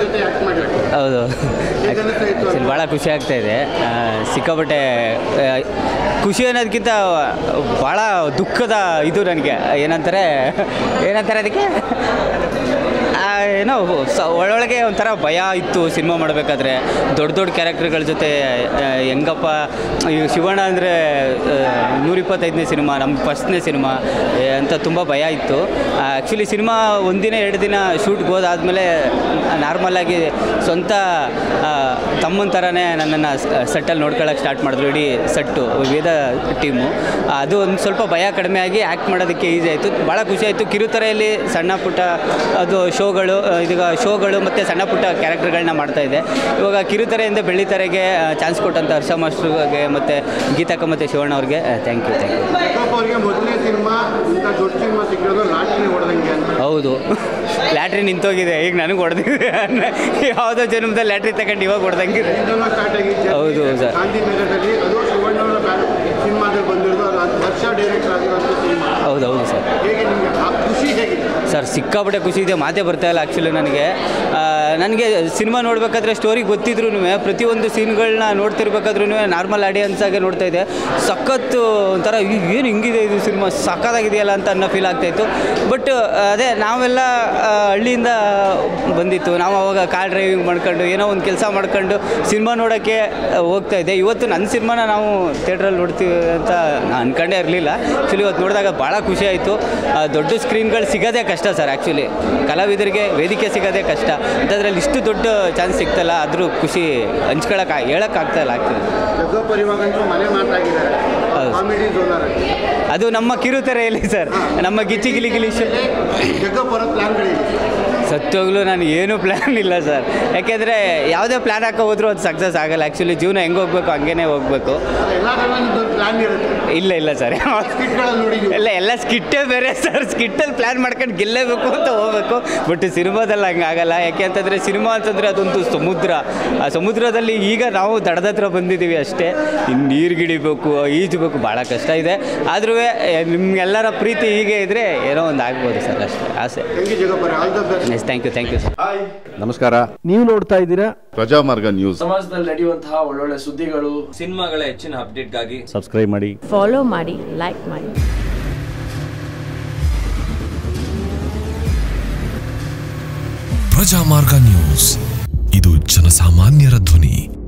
ಜೊತೆ ಆಕ್ಟ್ ಮಾಡಿ ಹೌದು ಹೇಗೆ ಅನಿಸ್ತಾ ಇತ್ತು ಆ್ಯಕ್ಚುಲಿ ಭಾಳ ಖುಷಿ ಆಗ್ತಾ ಇದೆ ಆ, ಸಿಕ್ಕಾಪಟ್ಟೆ ಆ, ಖುಷಿ ಅನ್ನೋದಕ್ಕಿಂತ ಭಾಳ ದುಃಖದ ಇದು ನನಗೆ ಏನಂತಾರೆ ಏನಂತಾರೆ ಅದಕ್ಕೆ ಆ, ಏನೋ ಸ ಒಳೊಳಗೆ ಒಂಥರ ಭಯ ಇತ್ತು ಸಿನಿಮಾ ಮಾಡಬೇಕಾದ್ರೆ ದೊಡ್ಡ ದೊಡ್ಡ ಕ್ಯಾರೆಕ್ಟರ್ಗಳ ಜೊತೆ ಆ, ಹೆಂಗಪ್ಪ ಈಗ ಶಿವಣ್ಣ ಅಂದರೆ ನೂರಿಪ್ಪತ್ತೈದನೇ ಸಿನಿಮಾ ನಮ್ಮ ಫಸ್ಟ್ನೇ ಸಿನಿಮಾ ಏ, ಅಂತ ತುಂಬ ಭಯ ಇತ್ತು ಆ್ಯಕ್ಚುಲಿ ಸಿನಿಮಾ ಒಂದಿನ ಎರಡು ದಿನ ಶೂಟ್ಗೆ ಹೋದಾದಮೇಲೆ ನಾರ್ಮಲಾಗಿ ಸ್ವಂತ ಆ, ತಮ್ಮನ ಥರನೇ ನನ್ನನ್ನು ಸೆಟ್ಟಲ್ಲಿ ನೋಡ್ಕೊಳ್ಳೋಕೆ ಸ್ಟಾರ್ಟ್ ಮಾಡಿದ್ರು ಇಡೀ ಸೆಟ್ಟು ವೇದ ಟೀಮು ಅದು ಒಂದು ಸ್ವಲ್ಪ ಭಯ ಕಡಿಮೆ ಆಗಿ ಆ್ಯಕ್ಟ್ ಮಾಡೋದಕ್ಕೆ ಈಸಿ ಆಯಿತು ಭಾಳ ಖುಷಿ ಆಯಿತು ಕಿರುತೆರೆಯಲ್ಲಿ ಸಣ್ಣ ಪುಟ್ಟ ಅದು ಶೋಗಳು ಆ, ಇದೀಗ ಶೋಗಳು ಮತ್ತು ಸಣ್ಣ ಪುಟ್ಟ ಕ್ಯಾರೆಕ್ಟರ್ಗಳನ್ನ ಮಾಡ್ತಾ ಇದೆ ಇವಾಗ ಕಿರುತೆರೆಯಿಂದ ಬೆಳ್ಳಿತೆರೆಗೆ ಚಾನ್ಸ್ ಕೊಟ್ಟಂಥ ಹರ್ಷ ಮಾಸ್ಟ್ರಿಗೆ ಮತ್ತು ಗೀತಕ್ಕ ಮತ್ತು ಶಿವಣ್ಣ ಅವ್ರಿಗೆ thank you thank you Jagappa ಅವರಿಗೆ ಮೊದಲನೇ ಸಿನಿಮಾ ಇಂಥ ದೊಡ್ಡ ಸಿನಿಮಾ ಸಿಕ್ಕಿರೋದು ಲಾಟ್ರಿ ಹೊಡೆದಂಗೆ ಅಂತ ಹೌದು ಲ್ಯಾಟ್ರಿ ನಿಂತೋಗಿದೆ ಈಗ ನನಗೆ ಹೊಡೆದಿದೆ ಯಾವುದೋ ಜನ್ಮದಲ್ಲಿ ಲ್ಯಾಟ್ರಿ ತಗೊಂಡು ಇವಾಗ ಹೊಡೆದಂಗಿದೆ ಇದೆಲ್ಲ ಸ್ಟಾರ್ಟ್ ಆಗಿ ಹೌದು, ಸರ್. ಗಾಂಧಿ ನಗರದಲ್ಲಿ ಅದು ಶಿವಣ್ಣವರ ಸಿನಿಮಾದಲ್ಲಿ ಬಂದಿರೋದು ಅದು ಹತ್ತು ವರ್ಷ ಡೈರೆಕ್ಟರ್ ಆಗಿರೋಂಥ ಸಿನಿಮಾ ಹೌದು ಹೌದು ಸರ್ ಹೇಗೆ ನಿಮಗೆ ಆ ಖುಷಿ ಹೇಗಿದೆ ಸರ್ ಸಿಕ್ಕಾಪಟ್ಟೆ ಖುಷಿ ಇದೆ ಮಾತೇ ಬರ್ತಾ ಇಲ್ಲ ಆ್ಯಕ್ಚುಲಿ ನನಗೆ ನನಗೆ ಸಿನಿಮಾ ನೋಡಬೇಕಾದ್ರೆ ಸ್ಟೋರಿ ಗೊತ್ತಿದ್ರು ಪ್ರತಿಯೊಂದು ಸೀನ್ಗಳನ್ನ ನೋಡ್ತಿರ್ಬೇಕಾದ್ರೂ ನಾರ್ಮಲ್ ಆಡಿಯನ್ಸಾಗೆ ನೋಡ್ತಾ ಇದೆ ಸಖತ್ತು ಒಂಥರ ಏನು ಹಿಂಗಿದೆ ಇದು ಸಿನಿಮಾ ಸಖತ್ತಾಗಿದೆಯಲ್ಲ ಅಂತ ಅನ್ನೋ ಫೀಲ್ ಆಗ್ತಾಯಿತ್ತು ಬಟ್ ಅದೇ ನಾವೆಲ್ಲ ಆ, ಹಳ್ಳಿಯಿಂದ ಬಂದಿತ್ತು ನಾವು ಅವಾಗ ಕಾರ್ ಡ್ರೈವಿಂಗ್ ಮಾಡ್ಕೊಂಡು ಏನೋ ಒಂದು ಕೆಲಸ ಮಾಡ್ಕೊಂಡು ಸಿನಿಮಾ ನೋಡೋಕ್ಕೆ ಹೋಗ್ತಾ ಇದ್ದೆ ಇವತ್ತು ನನ್ನ ಸಿನಿಮಾನ ನಾವು ಥಿಯೇಟ್ರಲ್ಲಿ ನೋಡ್ತೀವಿ ಅಂತ ನಾನು ಅನ್ಕೊಂಡೇ ಇರಲಿಲ್ಲ ಆ್ಯಕ್ಚುಲಿ ಇವತ್ತು ನೋಡಿದಾಗ ಭಾಳ ಖುಷಿ ಆಯಿತು ದೊಡ್ಡ ಸ್ಕ್ರೀನ್ಗಳು ಸಿಗೋದೇ ಕಷ್ಟ ಸರ್ ಆ್ಯಕ್ಚುಲಿ ಕಲಾವಿದರಿಗೆ ವೇದಿಕೆ ಸಿಗೋದೇ ಕಷ್ಟ ಅಂಥದ್ರಲ್ಲಿ ಇಷ್ಟು ದೊಡ್ಡ ಚಾನ್ಸ್ ಸಿಗ್ತಲ್ಲ ಅದ್ರ ಖುಷಿ ಹಂಚ್ಕೊಳಕ್ಕೆ ಹೇಳೋಕ್ಕಾಗ್ತಾ ಇಲ್ಲ ಆ್ಯಕ್ಚುಲಿ ಜಗಪ್ಪ ಇವಾಗಂತೂ ಮನೆ ಮಾತಾಗಿದ್ದಾರೆ ಹೌದು. ಕಾಮಿಡಿ ಝೋನರ್ ಅದು ನಮ್ಮ ಕಿರುತೆರೆಯಲ್ಲಿ ಸರ್ ನಮ್ಮ ಗಿಚ್ಚಿ ಗಿಲಿ ಗಿಲಿ ಶೋ ಜಗಪ್ಪ ಅವರ ಪ್ಲಾನ್ಗಳಿದೆ ಸತ್ಯೋಗ್ಲೂ ನಾನು ಏನೂ ಪ್ಲ್ಯಾನ್ ಇಲ್ಲ ಸರ್ ಯಾಕೆಂದರೆ ಯಾವುದೇ ಪ್ಲ್ಯಾನ್ ಹಾಕೋ ಹೋದ್ರೂ ಅದು ಸಕ್ಸಸ್ ಆಗಲ್ಲ ಆ್ಯಕ್ಚುಲಿ ಜೀವನ ಹೆಂಗೆ ಹೋಗ್ಬೇಕು ಹಂಗೇ ಹೋಗಬೇಕು ಎಲ್ಲರೂ ಒಂದು ಪ್ಲಾನ್ ಇರುತ್ತೆ ಇಲ್ಲ ಇಲ್ಲ ಸರ್ ಸ್ಕಿಟ್ಗಳಲ್ಲಿ ನೋಡಿದ್ದೀವಿ ಎಲ್ಲ ಎಲ್ಲ ಸ್ಕಿಟ್ಟೇ ಬೇರೆ ಸರ್ ಸ್ಕಿಟ್ಟಲ್ಲಿ ಪ್ಲ್ಯಾನ್ ಮಾಡ್ಕೊಂಡು ಗೆಲ್ಲೇಬೇಕು ಅಂತ ಹೋಗ್ಬೇಕು ಬಟ್ ಸಿನಿಮಾದಲ್ಲಿ ಹಂಗೆ ಆಗಲ್ಲ ಯಾಕೆ ಅಂತಂದರೆ ಸಿನಿಮಾ ಅಂತಂದರೆ ಅದೊಂದು ಸಮುದ್ರ ಆ ಸಮುದ್ರದಲ್ಲಿ ಈಗ ನಾವು ದಡದ ಹತ್ರ ಬಂದಿದ್ದೀವಿ ಅಷ್ಟೇ ಇನ್ನು ನೀರು ಗಿಡಿಬೇಕು ಈಜಬೇಕು ಭಾಳ ಕಷ್ಟ ಇದೆ ಆದ್ರೂ ನಿಮ್ಗೆಲ್ಲರ ಪ್ರೀತಿ ಹೀಗೆ ಇದ್ದರೆ ಏನೋ ಒಂದು ಆಗ್ಬೋದು ಸರ್ ಅಷ್ಟೇ ಆಸೆ thank you Jagappa all the best yes thank you thank you sir ನಮಸ್ಕಾರ ನೀವು ನೋಡ್ತಾ ಇದ್ದೀರಾ ಪ್ರಜಾಮಾರ್ಗ ನ್ಯೂಸ್ ಸಮಾಜದಲ್ಲಿ ನಡೆಯುವಂತಹ ಒಳ್ಳೊಳ್ಳೆ ಸುದ್ದಿಗಳು ಸಿನಿಮಾಗಳ ಹೆಚ್ಚಿನ ಅಪ್ಡೇಟ್ಗಾಗಿ ಸಬ್ಸ್ಕ್ರೈಬ್ ಮಾಡಿ ಫಾಲೋ ಮಾಡಿ ಲೈಕ್ ಮಾಡಿ ಪ್ರಜಾಮಾರ್ಗ ನ್ಯೂಸ್ ಇದು ಜನಸಾಮಾನ್ಯರ ಧ್ವನಿ